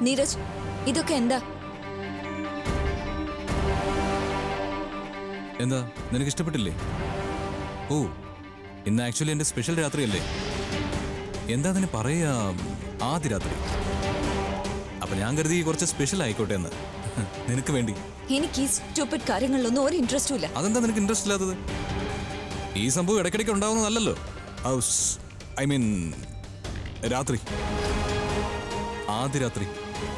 നീരജ് ഇതൊക്കെ എന്താ എന്താ നിനക്ക് ഇഷ്ടപ്പെട്ടില്ലേ ഓ ഇന്ന് ആക്ച്വലി എന്റെ സ്പെഷ്യൽ രാത്രിയല്ലേ എന്താ അതിന് പറയാ ആദ്യ രാത്രി അപ്പൊ ഞാൻ കരുതി കുറച്ച് സ്പെഷ്യൽ ആയിക്കോട്ടെ എന്ന് നിനക്ക് വേണ്ടി എനിക്ക് ഈ സ്റ്റുപ്പിഡ് കാര്യങ്ങളിലൊന്നും ഒരു ഇൻട്രസ്റ്റും ഇല്ല അതെന്താ നിനക്ക് ഇൻട്രസ്റ്റ് ഇല്ലാത്തത് ഈ സംഭവം ഇടയ്ക്കിടയ്ക്ക് ഉണ്ടാവുന്നതല്ലല്ലോ ഐ മീൻ രാത്രി ആദ്യ രാത്രി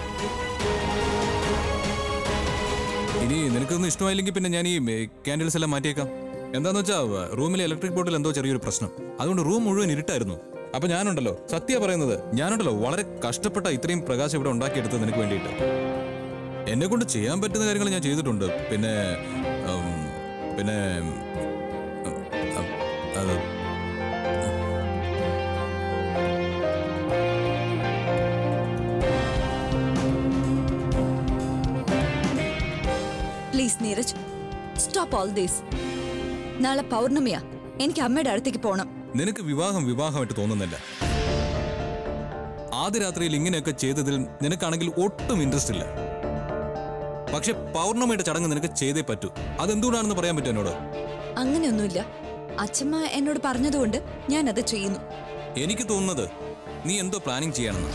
ഇനി നിനക്കൊന്നും ഇഷ്ടമായില്ലെങ്കിൽ പിന്നെ ഞാൻ ഈ ക്യാൻഡിൽസ് എല്ലാം മാറ്റിയേക്കാം എന്താന്ന് വെച്ചാ റൂമിലെ ഇലക്ട്രിക് ബോർഡിൽ എന്തോ ചെറിയൊരു പ്രശ്നം അതുകൊണ്ട് റൂം മുഴുവൻ ഇരുട്ടായിരുന്നു അപ്പൊ ഞാനുണ്ടല്ലോ സത്യ പറയുന്നത് ഞാനുണ്ടല്ലോ വളരെ കഷ്ടപ്പെട്ട ഇത്രയും പ്രകാശം ഇവിടെ ഉണ്ടാക്കിയെടുത്തത് നിനക്ക് വേണ്ടിയിട്ട് എന്നെ കൊണ്ട് ചെയ്യാൻ പറ്റുന്ന കാര്യങ്ങൾ ഞാൻ ചെയ്തിട്ടുണ്ട് പിന്നെ ഉം, പിന്നെ ഉം, ഉം, അത് please Neeraj stop all these നാളെ പൗർണമിയാ എനിക്ക് അമ്മയുടെ അടുത്തേക്ക് പോണം നിനക്ക് വിവാഹം വിവാഹമായിട്ട് തോന്നുന്നില്ല ആദ്യ രാത്രിയിൽ ഇങ്ങനെയൊക്കെ ചെയ്തതിൽ നിനക്കാണെങ്കിൽ ഒട്ടും ഇൻട്രസ്റ്റ് ഇല്ല പക്ഷെ പൗർണമിയുടെ ചടങ്ങ് നിനക്ക് ചെയ്തേ പറ്റൂ അതെന്തുകൊണ്ടാണെന്ന് പറയാൻ പറ്റും എന്നോട് അങ്ങനെയൊന്നുമില്ല അച്ഛമ്മ എന്നോട് പറഞ്ഞതുകൊണ്ട് ഞാൻ അത് ചെയ്യുന്നു എനിക്ക് തോന്നുന്നത് നീ എന്തോ പ്ലാനിങ് ചെയ്യണമെന്ന്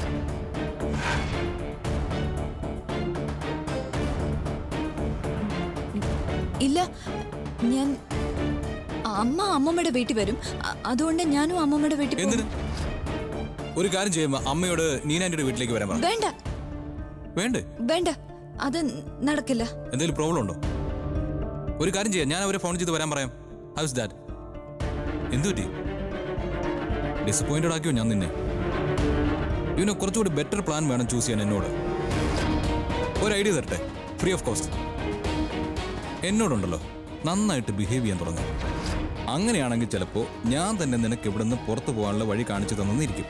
ഇല്ല ഞാൻ അമ്മ അമ്മമ്മയുടെ വീട്ടിൽ വരും അ- അതുകൊണ്ട് ഞാനും അമ്മമ്മയുടെ വീട്ടിൽ പോകും. എന്തിന് ഒരു കാര്യം ചെയ്യുമ്പോ അമ്മയോട് നീനാൻ്റെ വീട്ടിലേക്ക് വരാൻ പറ വേണ്ട വേണ്ടേ വേണ്ട അത് നടക്കില്ല എന്തെങ്കിലും പ്രോബ്ലം ഉണ്ടോ ഒരു കാര്യം ചെയ്യാം ഞാൻ അവരെ ഫോൺ ചെയ്ത് വരാൻ പറയാം ഹൗസ് ദാറ്റ് എന്തു പറ്റി ഡിസപ്പോയിന്റഡ് ആക്കിയോ ഞാൻ നിന്നെ ഇവന് കുറച്ചുകൂടി ബെറ്റർ പ്ലാൻ വേണം ചൂസ് ചെയ്യാൻ എന്നോട് ഒരു ഐഡിയ തരട്ടെ ഫ്രീ ഓഫ് കോസ്റ്റ് എന്നോടുണ്ടല്ലോ നന്നായിട്ട് ബിഹേവ് ചെയ്യാൻ തുടങ്ങും അങ്ങനെയാണെങ്കിൽ ചിലപ്പോൾ ഞാൻ തന്നെ നിനക്ക് ഇവിടുന്ന് പുറത്തു പോകാനുള്ള വഴി കാണിച്ചു തന്നിരിക്കും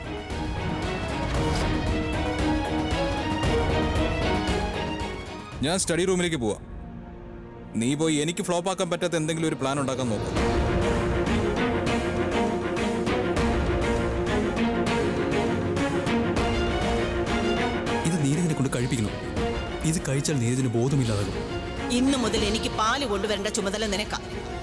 ഞാൻ സ്റ്റഡി റൂമിലേക്ക് പോവാം നീ പോയി എനിക്ക് ഫ്ലോപ്പ് ആക്കാൻ പറ്റാത്ത എന്തെങ്കിലും ഒരു പ്ലാൻ ഉണ്ടാക്കാൻ നോക്കും ഇത് നീരജിനെ കൊണ്ട് കഴിപ്പിക്കണം ഇത് കഴിച്ചാൽ നീരജിന് ബോധമില്ലാതാകും ഇന്നു മുതൽ എനിക്ക് പാല് കൊണ്ടുവരേണ്ട ചുമതല നിനക്കാ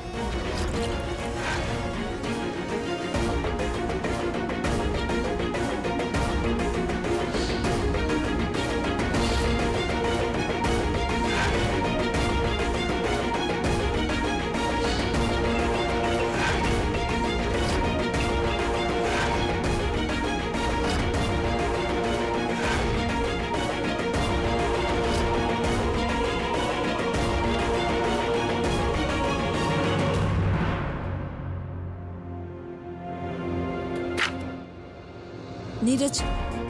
നീരജ്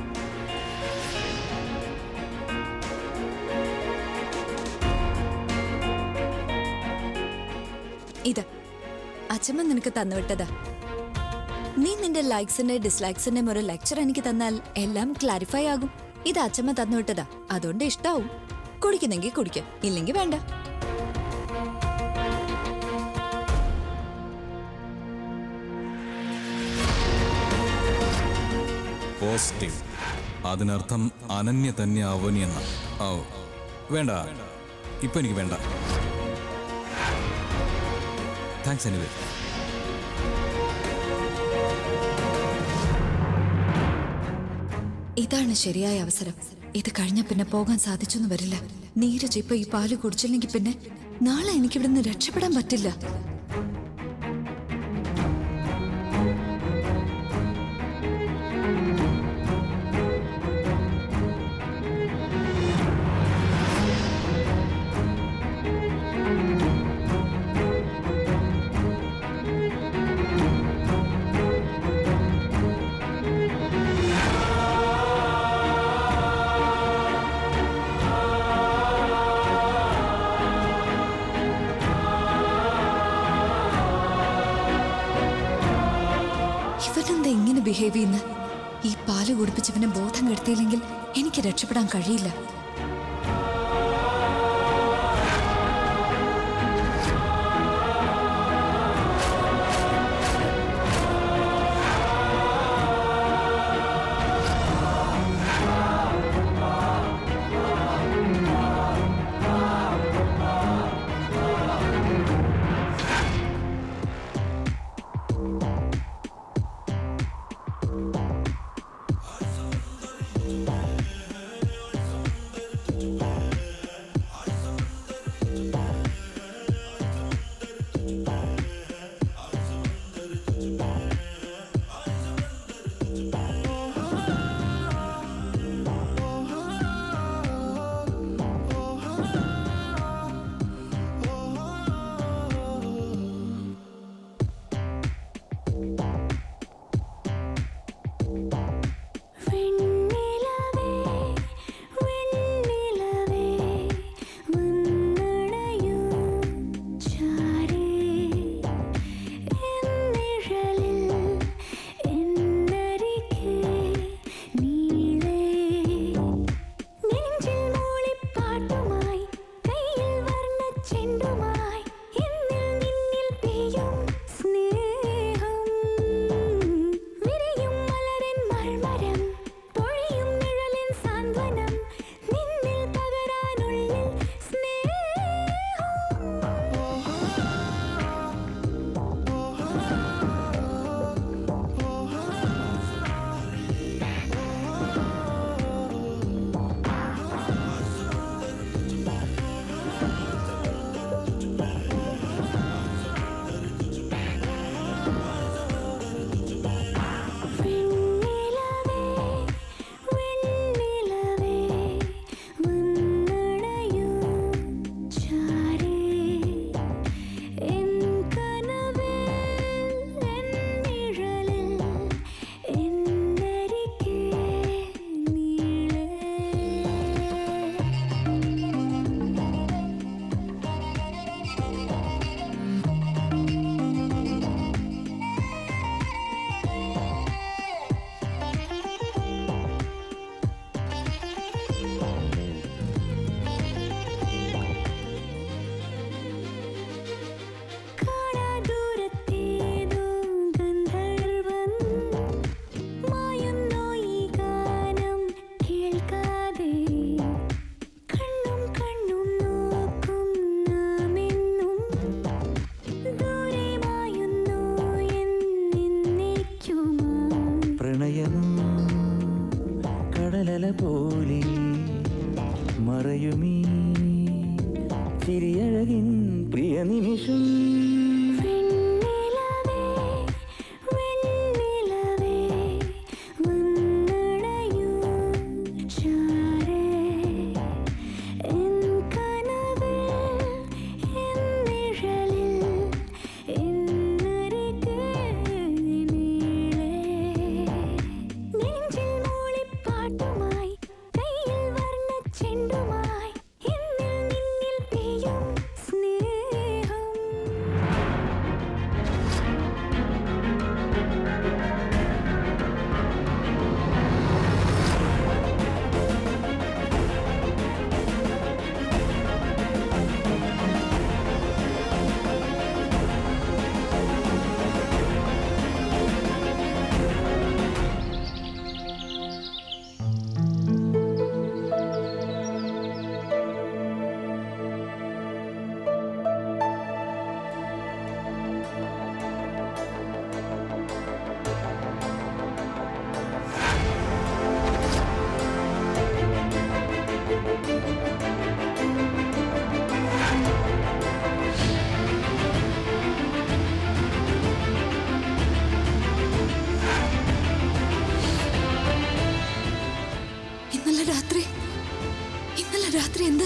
ഇത് അച്ഛമ്മ നിനക്ക് തന്നുവിട്ടതാ നീ നിന്റെ ലൈക്സിന്റെ ഡിസ്ലൈക്സിന്റെ ഒരു ലെക്ചർ എനിക്ക് തന്നാൽ എല്ലാം ക്ലാരിഫൈ ആകും ഇത് അച്ഛമ്മ തന്നുവിട്ടതാ അതുകൊണ്ട് ഇഷ്ടാവും കുടിക്കുന്നെങ്കിൽ കുടിക്കും ഇല്ലെങ്കിൽ വേണ്ട പോസിറ്റീവ് അതിനർത്ഥം അനന്യ തന്നെ അവനി എന്ന ഓ വേണ്ട ഇപ്പൊ എനിക്ക് വേണ്ട താങ്ക്സ് എനിവേ ഇതാണ് ശരിയായ അവസരം ഇത് കഴിഞ്ഞ പിന്നെ പോകാൻ സാധിച്ചൊന്നും വരില്ല നീരജ് ഇപ്പൊ ഈ പാല് കുടിച്ചില്ലെങ്കിൽ പിന്നെ നാളെ എനിക്ക് ഇവിടുന്ന് രക്ഷപ്പെടാൻ പറ്റില്ല ഇവനെന്താ ഇങ്ങനെ ബിഹേവ് ചെയ്യുന്ന ഈ പാല് കുടിപ്പിച്ചവനെ ബോധം കെടുത്തിയില്ലെങ്കിൽ എനിക്ക് രക്ഷപ്പെടാൻ കഴിയില്ല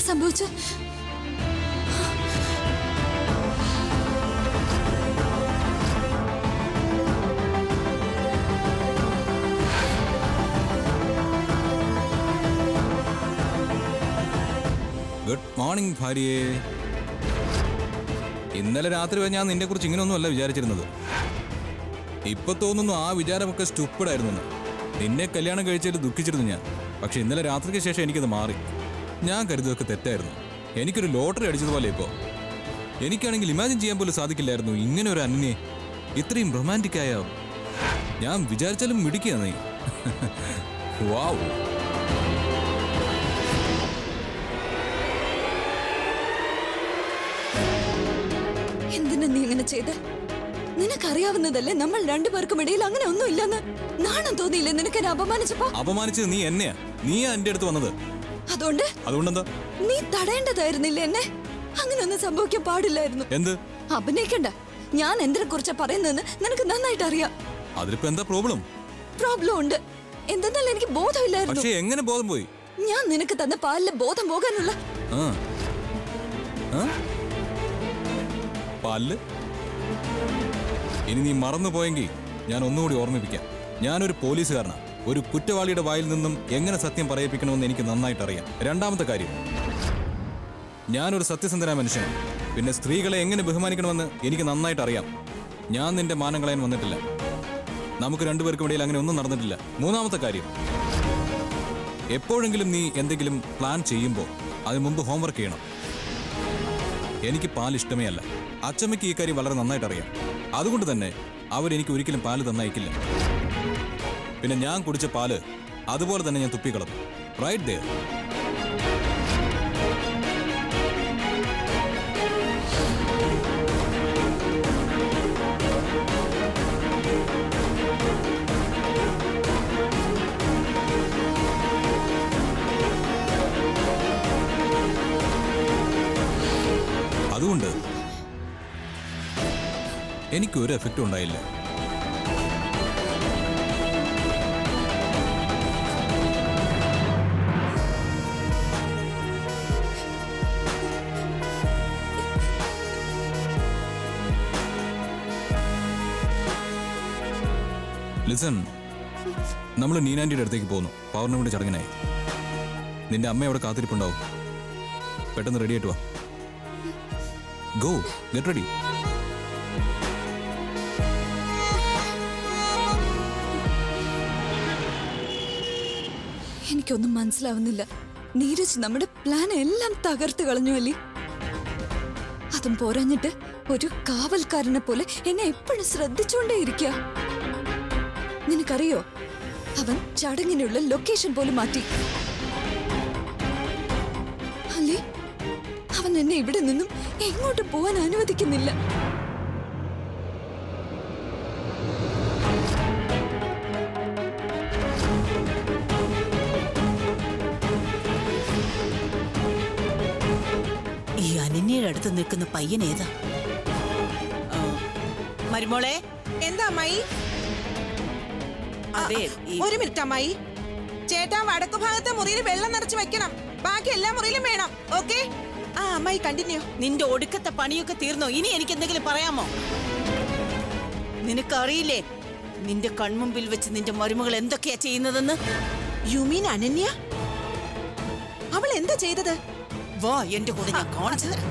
സംഭവിച്ച ഗുഡ് മോർണിംഗ് ഭാര്യയെ ഇന്നലെ രാത്രി വരെ ഞാൻ നിന്നെ കുറിച്ച് ഇങ്ങനെയൊന്നുമല്ല വിചാരിച്ചിരുന്നത് ഇപ്പൊ തോന്നുന്നു ആ വിചാരമൊക്കെ സ്റ്റുപ്പിഡായിരുന്നു എന്ന്. നിന്നെ കല്യാണം കഴിച്ചതിൽ ദുഃഖിച്ചിരുന്നു ഞാൻ പക്ഷെ ഇന്നലെ രാത്രിക്ക് ശേഷം എനിക്കത് മാറി ഞാൻ കരുതൊക്കെ തെറ്റായിരുന്നു എനിക്കൊരു ലോട്ടറി അടിച്ചതുപോലെ ഇപ്പോ എനിക്കാണെങ്കിൽ ഇമാജിൻ ചെയ്യാൻ പോലും സാധിക്കില്ലായിരുന്നു ഇങ്ങനെ ഒരു അന്യെ ഇത്രയും റൊമാൻറ്റിക് ആയ ഞാൻ വിചാരിച്ചാലും മിടിക്കുക നീ വാവ് എന്തിനാ നീ ഇങ്ങനെ ചെയ്ത് നിനക്കറിയാവുന്നതല്ലേ നമ്മൾ രണ്ടുപേർക്കും ഇടയിൽ അങ്ങനെ ഒന്നും ഇല്ലെന്ന് നാണം തോന്നിയില്ലേ നിനക്ക് എന്നെ അപമാനിച്ചപ്പോ അപമാനിച്ചത് നീ എന്നെയാ നീയാ എന്റെ അടുത്ത് വന്നത് അതുകൊണ്ട് അതുകൊണ്ടെന്താ നീ തടയേണ്ടതായിരുന്നില്ല എന്നെ അങ്ങനെയൊന്നും സംഭവിക്കാൻ പാടില്ലായിരുന്നു എന്ത് അഭിനയിക്കണ്ട ഞാൻ എന്തിനെ കുറിച്ചാ പറയുന്നതെന്ന് നിനക്ക് നന്നായിട്ട് അറിയാം അതിലിപ്പോ എന്താ പ്രോബ്ലം പ്രോബ്ലം ഉണ്ട് എന്തെന്നാൽ എനിക്ക് ബോധമില്ലായിരുന്നു പക്ഷെ എങ്ങനെ ബോധം പോയി ഞാൻ നിനക്ക് തന്ന പാലിലെ ബോധം പോകാനുള്ള ആ ആ? പല്ല് ഇനി നീ മറന്നു പോയെങ്കിൽ ഞാൻ ഒന്നുകൂടി ഓർമ്മിപ്പിക്കാം ഞാനൊരു പോലീസുകാരനാണ് ഒരു കുറ്റവാളിയുടെ വായിൽ നിന്നും എങ്ങനെ സത്യം പറയിപ്പിക്കണമെന്ന് എനിക്ക് നന്നായിട്ട് അറിയാം രണ്ടാമത്തെ കാര്യം ഞാനൊരു സത്യസന്ധനായ മനുഷ്യനാണ് പിന്നെ സ്ത്രീകളെ എങ്ങനെ ബഹുമാനിക്കണമെന്ന് എനിക്ക് നന്നായിട്ട് അറിയാം ഞാൻ നിന്റെ മാനം കളയാൻ വന്നിട്ടില്ല നമുക്ക് രണ്ടുപേർക്കും ഇടയിൽ അങ്ങനെ ഒന്നും നടന്നിട്ടില്ല മൂന്നാമത്തെ കാര്യം എപ്പോഴെങ്കിലും നീ എന്തെങ്കിലും പ്ലാൻ ചെയ്യുമ്പോൾ അതിന് മുമ്പ് ഹോംവർക്ക് ചെയ്യണം എനിക്ക് പാൽ ഇഷ്ടമേ അല്ല അച്ചമ്മയ്ക്ക് ഈ കാര്യം വളരെ നന്നായിട്ട് അറിയാം അതുകൊണ്ട് തന്നെ അവരെനിക്ക് ഒരിക്കലും പാല് തന്നയക്കില്ല പിന്നെ ഞാൻ കുടിച്ച പാല് അതുപോലെ തന്നെ ഞാൻ തുപ്പിക്കളഞ്ഞു റൈറ്റ് ദേ അതുകൊണ്ട് എനിക്ക് ഒരു എഫക്റ്റും ഉണ്ടായില്ല ലിസൺ നമ്മൾ നീനാൻറ്റിയുടെ അടുത്തേക്ക് പോകുന്നു പൗർണമിയുടെ ചടങ്ങിനായി നിന്റെ അമ്മ അവിടെ കാത്തിരിപ്പുണ്ടാവും പെട്ടെന്ന് റെഡി ആയിട്ട് വാ ഗോ ഗെറ്റ് റെഡി എനിക്കൊന്നും മനസ്സിലാവുന്നില്ല നീരജ് നമ്മുടെ പ്ലാൻ എല്ലാം തകർത്ത് കളഞ്ഞു അല്ലേ അതും പോരാഞ്ഞിട്ട് ഒരു കാവൽക്കാരനെ പോലെ എന്നെ എപ്പോഴും ശ്രദ്ധിച്ചുകൊണ്ടേ ഇരിക്കുക നിനക്കറിയോ അവൻ ചടങ്ങിനുള്ള ലൊക്കേഷൻ പോലും മാറ്റി അല്ലേ അവൻ എന്നെ ഇവിടെ നിന്നും എങ്ങോട്ട് പോവാൻ അനുവദിക്കുന്നില്ല ഈ അനന്യയുടെ അടുത്ത് നിൽക്കുന്ന പയ്യൻ ഏതാ ആ, മരുമോളെ എന്താ അമ്മായി അതെ ഈ- ഒരു മിനിറ്റ് അമ്മായി ചേട്ടാ വടക്കു ഭാഗത്തെ മുറിയിൽ വെള്ളം നിറച്ച് വെക്കണം ബാക്കി എല്ലാ മുറിയിലും വേണം ഓക്കെ ആ അമ്മായി കണ്ടിന്യൂ നിന്റെ ഒടുക്കത്തെ പണിയൊക്കെ തീർന്നോ ഇനി എനിക്ക് എന്തെങ്കിലും പറയാമോ നിനക്കറിയില്ലേ നിന്റെ കൺമുമ്പിൽ വെച്ച് നിന്റെ മരുമകൾ എന്തൊക്കെയാ ചെയ്യുന്നതെന്ന് യു മീൻ അനന്യ അവൾ എന്താ ചെയ്തത് വാ എന്റെ കൂടെ ഞാൻ കാണിച്ചു തരാം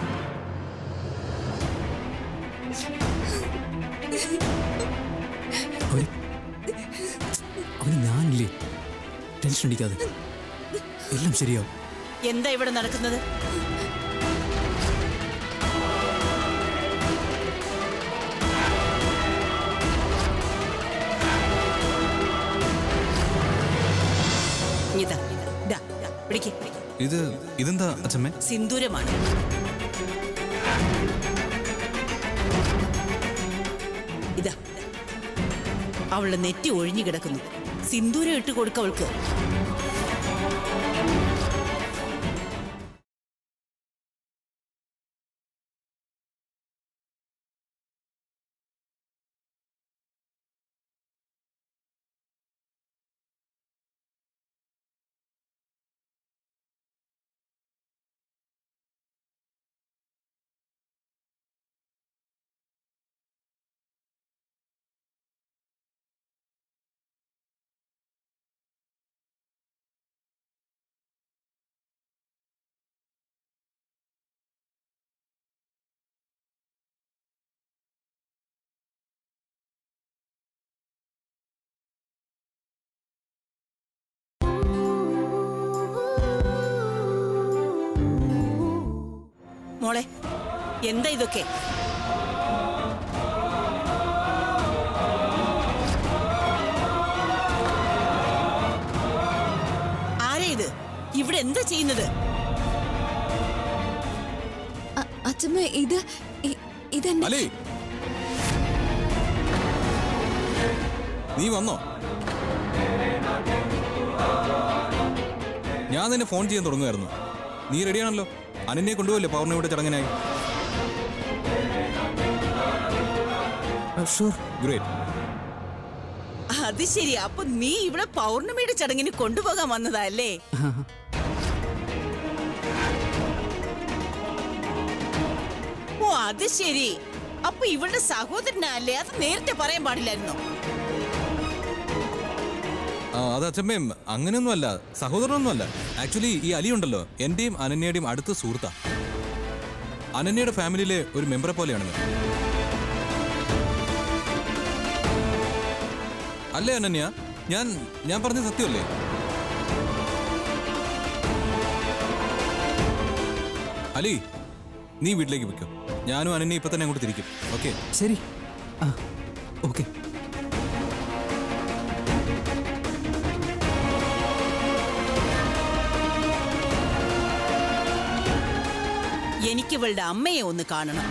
അവന് അവന് ഞാനില്ലേ ടെൻഷൻ അടിക്കാതെ എല്ലാം ശരിയാവും എന്താ ഇവിടെ നടക്കുന്നത് ഇതാ ഇതാ ഇതാ, പിടിക്ക് പിടിക്ക്. ഇത് ഇതെന്താ അച്ഛമ്മേ സിന്ദൂരമാണ് ഇതാ അവളുടെ നെറ്റി ഒഴിഞ്ഞു കിടക്കുന്നു സിന്ദൂരം ഇട്ട് കൊടുക്ക അവൾക്ക് മോളെ എന്താ ഇതൊക്കെ ആരാ ഇത് ഇവിടെ എന്താ ചെയ്യുന്നത് അ- അച്ഛമ്മ ഇത് ഇ- ഇതെന്റെ അലി നീ വന്നോ ഞാൻ നിന്നെ ഫോൺ ചെയ്യാൻ തുടങ്ങുമായിരുന്നു നീ റെഡിയാണല്ലോ അനന്യെ കൊണ്ടുപോകല്ലേ പൗർണമിയുടെ ചടങ്ങിനായി ഷുവർ ഗ്രേറ്റ് അത് ശരി അപ്പൊ നീ ഇവിടെ പൗർണമിയുടെ ചടങ്ങിന് കൊണ്ടുപോകാൻ വന്നതാ അല്ലേ ഓ അത് ശരി അപ്പൊ ഇവളുടെ സഹോദരനല്ലേ അത് നേരത്തെ പറയാൻ പാടില്ലായിരുന്നോ ആ അത് അച്ഛമ്മയും അങ്ങനെയൊന്നുമല്ല സഹോദരനൊന്നുമല്ല ആക്ച്വലി ഈ അലി ഉണ്ടല്ലോ എന്റെയും അനന്യയുടെയും അടുത്ത സുഹൃത്താ അനന്യയുടെ ഫാമിലിയിലെ ഒരു മെമ്പറെ പോലെയാണ് ഞാൻ. അല്ലേ അനന്യ ഞാൻ ഞാൻ പറഞ്ഞ സത്യമല്ലേ അലി നീ വീട്ടിലേക്ക് വെക്കും ഞാനും അനന്യ ഇപ്പൊ തന്നെ അങ്ങോട്ട് തിരിക്കും ഓക്കെ ശരി ആ ഓക്കെ എനിക്ക് ഇവളുടെ അമ്മയെ ഒന്ന് കാണണം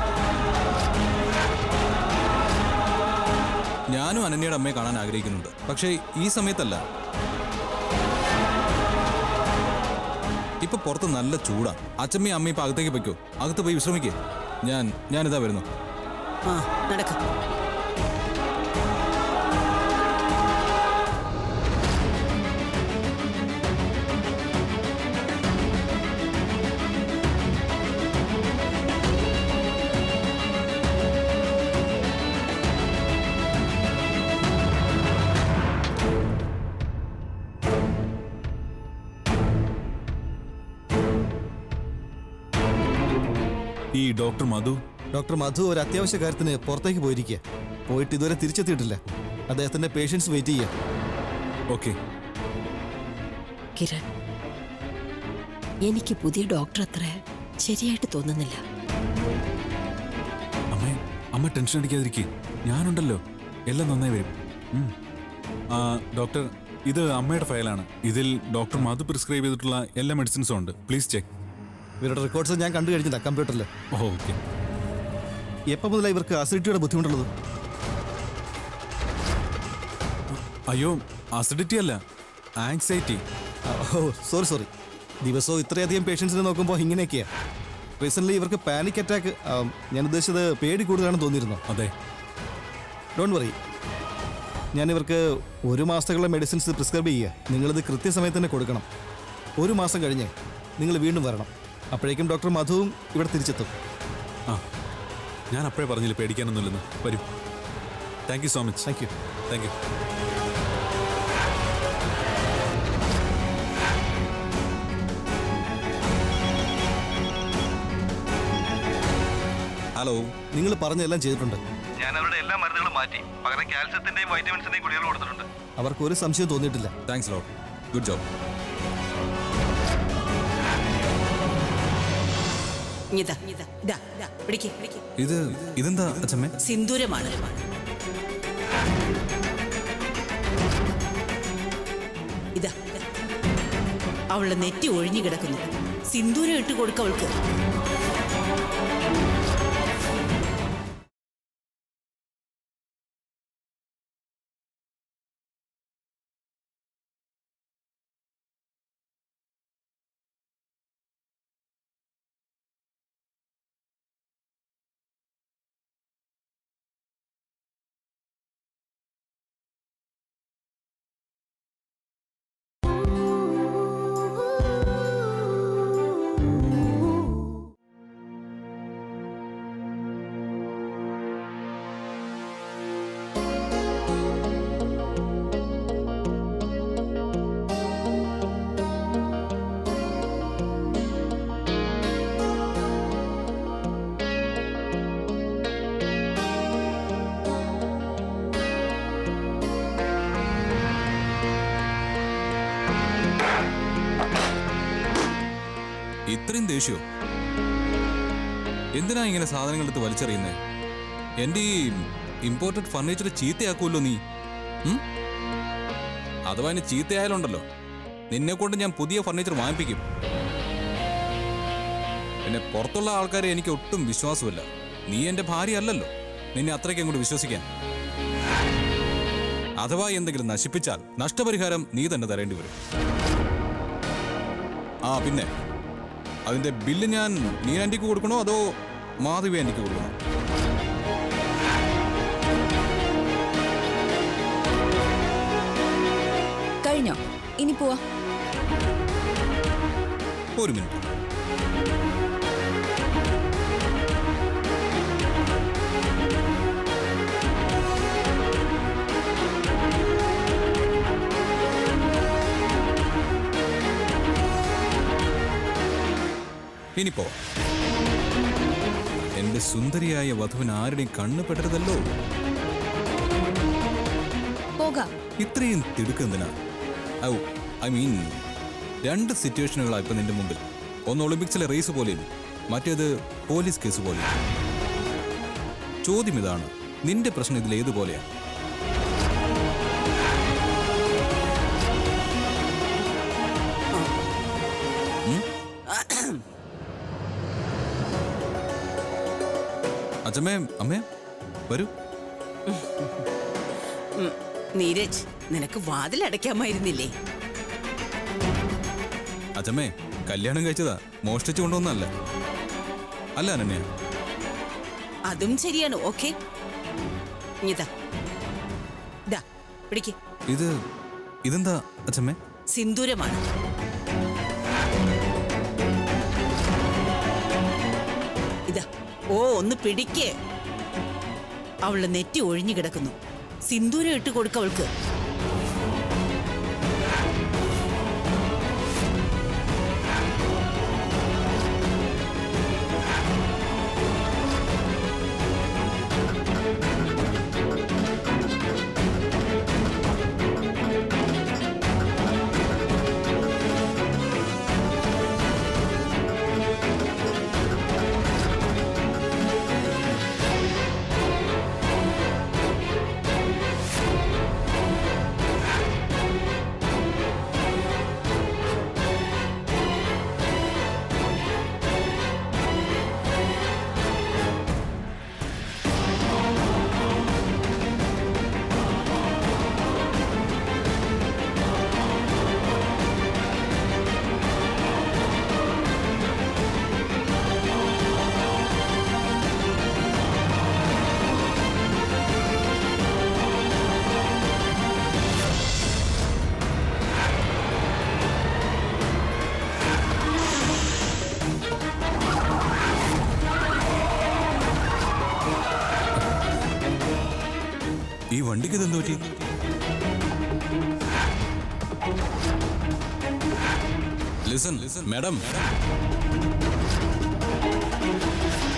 ഞാനും അനന്യയുടെ അമ്മയെ കാണാൻ ആഗ്രഹിക്കുന്നുണ്ട് പക്ഷേ ഈ സമയത്തല്ല ഇപ്പൊ പുറത്ത് നല്ല ചൂടാ അച്ഛമ്മയും അമ്മയും ഇപ്പൊ അകത്തേക്ക് പൊയ്ക്കോ അകത്ത് പോയി വിശ്രമിക്കേ ഞാൻ ഞാനിതാ വരുന്നു ആ നടക്ക ഈ ഡോക്ടർ മധു ഡോക്ടർ മധു ഒരു അത്യാവശ്യ കാര്യത്തിന് പുറത്തേക്ക് പോയിരിക്കുക പോയിട്ട് ഇതുവരെ തിരിച്ചെത്തിയിട്ടില്ല അദ്ദേഹത്തിന്റെ പേഷ്യൻസ് വെയിറ്റ് ചെയ്യുക ഓക്കെ കിരൺ എനിക്ക് പുതിയ ഡോക്ടർ അത്ര ശരിയായിട്ട് തോന്നുന്നില്ല അമ്മ അമ്മ ടെൻഷൻ അടിക്കാതിരിക്കേ ഞാനുണ്ടല്ലോ എല്ലാം നന്നായി വരും ഉം. ആ, ഡോക്ടർ ഇത് അമ്മയുടെ ഫയലാണ് ഇതിൽ ഡോക്ടർ മധു പ്രിസ്ക്രൈബ് ചെയ്തിട്ടുള്ള എല്ലാ മെഡിസിൻസും ഉണ്ട് പ്ലീസ് ചെക്ക് ഇവരുടെ റെക്കോർഡ്സ് ഞാൻ കണ്ടു കഴിഞ്ഞില്ല കമ്പ്യൂട്ടറിൽ ഓക്കെ എപ്പോൾ മുതലാണ് ഇവർക്ക് അസിഡിറ്റിയുടെ ബുദ്ധിമുട്ടുള്ളത് അയ്യോ അസിഡിറ്റി അല്ല ആങ്സൈറ്റി ആ, ഓ സോറി സോറി ദിവസവും ഇത്രയധികം പേഷ്യൻസിനെ നോക്കുമ്പോൾ ഇങ്ങനെയൊക്കെയാ റീസെൻ്റ്ലി ഇവർക്ക് പാനിക് അറ്റാക്ക് ഞാൻ ഉദ്ദേശിച്ചത് പേടി കൂടുതലാണെന്ന് തോന്നിയിരുന്നു അതെ ഡോണ്ട് വറി ഞാൻ ഇവർക്ക് ഒരു മാസത്തേക്കുള്ള മെഡിസിൻസ് പ്രിസ്ക്രൈബ് ചെയ്യുക നിങ്ങളിത് കൃത്യസമയത്ത് തന്നെ കൊടുക്കണം ഒരു മാസം കഴിഞ്ഞ് നിങ്ങൾ വീണ്ടും വരണം അപ്പോഴേക്കും ഡോക്ടർ മധുവും ഇവിടെ തിരിച്ചെത്തും ആ ഞാൻ അപ്പോഴേ പറഞ്ഞില്ല പേടിക്കാനൊന്നുമില്ലെന്ന് വരൂ thank you so much thank you thank you hello നിങ്ങൾ പറഞ്ഞതെല്ലാം ചെയ്തിട്ടുണ്ട് ഞാൻ അവരുടെ എല്ലാ മരുന്നുകളും മാറ്റി പകരം കാൽസ്യത്തിന്റെയും വൈറ്റമിൻസിന്റെയും ഗുളികൾ കൊടുത്തിട്ടുണ്ട് അവർക്ക് ഒരു സംശയം തോന്നിയിട്ടില്ല താങ്ക്സ് ലോട്ട് ഗുഡ് ജോബ് ഇതാ ഇതാ ഇതാ ഇതാ പിടിക്ക് പിടിക്ക് ഇത് ഇതെന്താ അച്ഛമ്മേ സിന്ദൂരമാണ് ഇതാ ഇതാ. അവളുടെ നെറ്റി ഒഴിഞ്ഞു കിടക്കുന്നു സിന്ദൂരം ഇട്ട് കൊടുക്ക അവൾക്ക് ഇത്രയും ദേഷ്യോ എന്തിനാ ഇങ്ങനെ സാധനങ്ങൾ എടുത്ത് വലിച്ചെറിയുന്നേ എന്റെ ഈ ഇമ്പോർട്ടഡ് ഫർണിച്ചർ ചീത്തയാക്കുമല്ലോ നീ ഉം? അഥവാ ഇനി ചീത്തയായാലുണ്ടല്ലോ നിന്നെ കൊണ്ട് ഞാൻ പുതിയ ഫർണിച്ചർ വാങ്ങിപ്പിക്കും പിന്നെ പുറത്തുള്ള ആൾക്കാരെ എനിക്ക് ഒട്ടും വിശ്വാസമില്ല നീ എന്റെ ഭാര്യ അല്ലല്ലോ നിന്നെ അത്രയ്ക്ക് അങ്ങോട്ട് വിശ്വസിക്കാൻ അഥവാ എന്തെങ്കിലും നശിപ്പിച്ചാൽ നഷ്ടപരിഹാരം നീ തന്നെ തരേണ്ടി വരും ആ പിന്നെ അതിന്റെ ബില്ല് ഞാൻ നീനാൻറ്റിക്ക് കൊടുക്കണോ അതോ മാധവി ആൻറ്റിക്ക് കൊടുക്കണോ കഴിഞ്ഞോ ഇനി പോവാ ഒരു മിനിറ്റ് ഇനി പോവാം എന്റെ സുന്ദരിയായ വധുവിന് ആരുടെയും കണ്ണ് പെടരുതല്ലോ പോകാം ഇത്രയും തിടുക്കെന്തിനാ ഔ ഐ മീൻ രണ്ട് സിറ്റുവേഷനുകളാണ് ഇപ്പൊ നിന്റെ മുമ്പിൽ ഒന്ന് ഒളിമ്പിക്സിലെ റേസ് പോലെയും മറ്റേത് പോലീസ് കേസ് പോലെയും ചോദ്യം ഇതാണ് നിന്റെ പ്രശ്നം ഇതിൽ ഏതുപോലെയാ ഉം? അച്ഛമ്മേ അമ്മേ വരൂ ഉം, നീരജ് നിനക്ക് വാതിലടയ്ക്കാമായിരുന്നില്ലേ അച്ഛമ്മേ കല്യാണം കഴിച്ചതാ മോഷ്ടിച്ചു കൊണ്ടുവന്നല്ല അല്ല അനന്യ അതും ശരിയാണ് ഓക്കെ ഇതാ ദാ പിടിക്ക് ഇത് ഇതെന്താ അച്ഛമ്മേ സിന്ദൂരമാണ് ഇതാ ഓ ഒന്ന് പിടിക്ക് അവളുടെ നെറ്റി ഒഴിഞ്ഞു കിടക്കുന്നു സിന്ദൂരം ഇട്ട് കൊടുക്ക അവൾക്ക് ഈ വണ്ടിക്ക് ഇതെന്ത് പറ്റി ലിസൺ മാഡം